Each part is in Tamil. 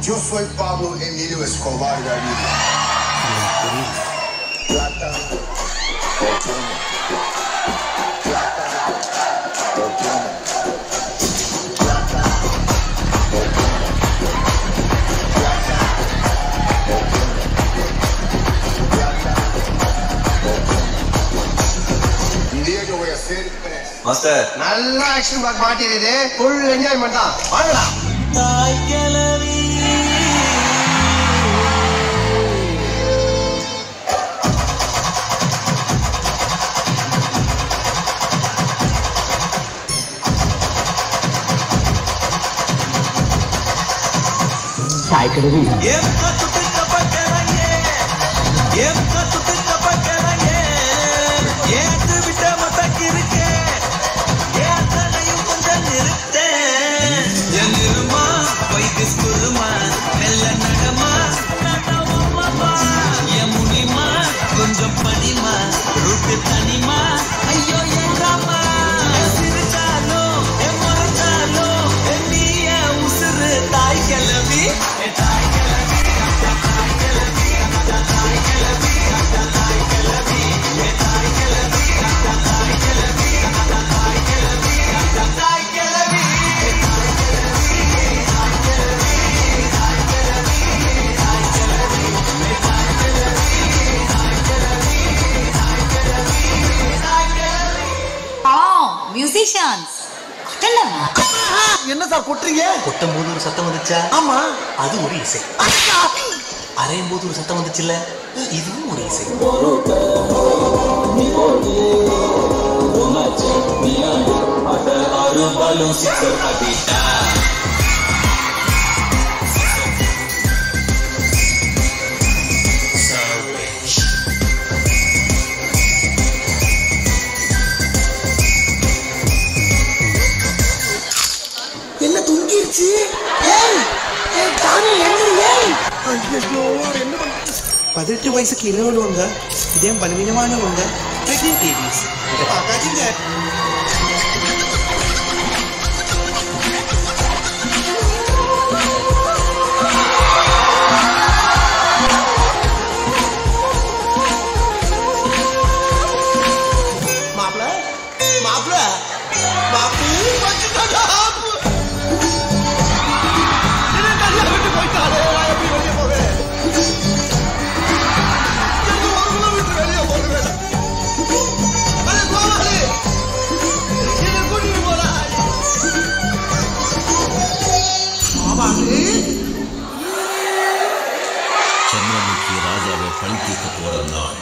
Yo soy Pablo Emilio Escobar Gaviria. Plata o plomo. Plata o plomo. Plata o plomo. Plata o plomo. Plata o plomo. Un día yo voy a ser preso. Master நல்ல ஆக்ஷன் பேக் மாட்டிருது ஃபுல் என்ஜாய்மெண்ட் தான் வாங்கடா தாய் கிளவி ஏன் கத்துட்டு கப்பக்கிறாங்க ஏன் கத்துட்டு கப்பக்கிறாங்க ஏத்து விட்ட மத்தக்கு இருக்கே ஏத்தனையும் கொஞ்சம் நிறுத்தேன் என் இருமா வைத்து குருமா மெல்ல நடமா நடமா என் முனிமா கொஞ்சம் பனிமா ரூட்டு தனிமா ஐயோ எங்காமா சிரிச்சாலும் என் முறைச்சாலும் என் நீய உசுறு தாய் கிளவி என் தாய் கிளவி தாய் கிளவி தாய் கிளவி தாய் கிளவி என் தாய் கிளவி தாய் கிளவி தாய் கிளவி தாய் கிளவி ஆ மியூசிஷியன்ஸ் கொட்டலாமா என்ன சார் கொட்டுறீங்க கொட்டும் போது ஒரு சத்தம் வந்துச்சா ஆமா அது ஒரு இசை அரையும் போது ஒரு சத்தம் வந்துச்சுல்ல இதுவும் ஒரு இசை என்ன துங்கிருச்சு ஏய் ஏய் தானே என்ன ஏய் ஐயோ என்ன പതിനെട്ട് വയസ്സൊക്കെ ഇളവുണ്ട് ഇദ്ദേഹം ബലവീനമാനുമുണ്ട് പ്രഗ്നന്റ് ലേഡീസ് ആകാശില്ല മാപ്പിള മാപ്പിള മാപ്പിള போயிட்டாலே நான் எப்படி வெளியே போவேன் எனக்கு ஒரு கிலோமீட்டர் வெளியே போடுவேன் அது கோவாலி என்னை கூட்டிட்டு போறா ஆமாடி சந்திரமுகி ராஜாவை பழி தீர்க்க போற நாள்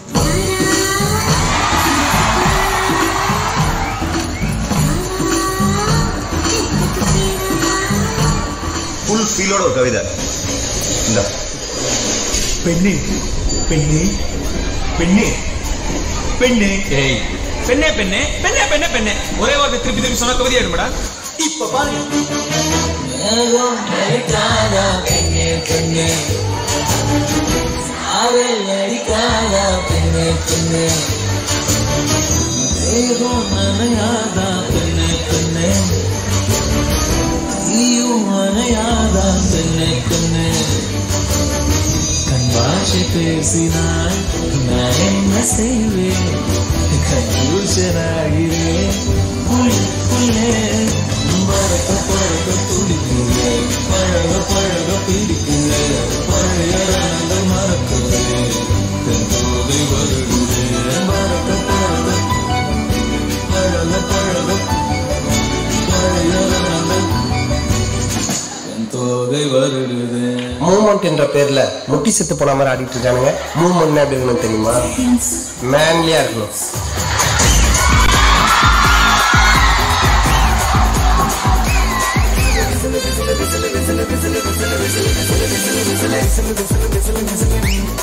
ஃபுல் ஃபீலோட ஒரு கவிதை இந்த பெண்ணே பெண்ணே பெண்ணே பெண்ணே ஏய் பெண்ணே பெண்ணே பெண்ணே பெண்ணே பெண்ணே ஒரே வார்த்தை திருப்பி திருப்பி சொன்ன கவிதை ஆயிடுமாடா இப்ப பாருங்க மேகம் அடிக்காதா பெண்ணே பெண்ணே சாரல் அடிக்காதா பெண்ணே பெண்ணே மேகம் நனையாதா பெண்ணே பெண்ணே நீயும் அணையாதா பெண்ணே பெண்ணே கண் பாஷை பேசினாள் நான் என்ன செய்வேன் கன்ஃபியூஷனாகிறேன் உள்ளே பறக்க பறக்க துடிக்கிறேன் பழக பழக பிடிக்கிறேன் பழைய ரணங்கள் மறக்கிறேன் தன் தோகை வருகிறேன் பறக்க பறக்க பழக பழக பழைய ரணங்கள் தன் தோகை வருகிறேன் மூமெண்ட் என்ற பேர்ல முட்டி செத்து போன மாதிரி ஆடிட்டு இருக்கானுங்க மூமெண்ட் எப்படி இருக்கணும் தெரியுமா மேன்லியா இருக்கணும் Listen, listen, listen, listen, listen, listen, listen, listen, listen, listen, listen, listen, listen, listen, listen, listen, listen,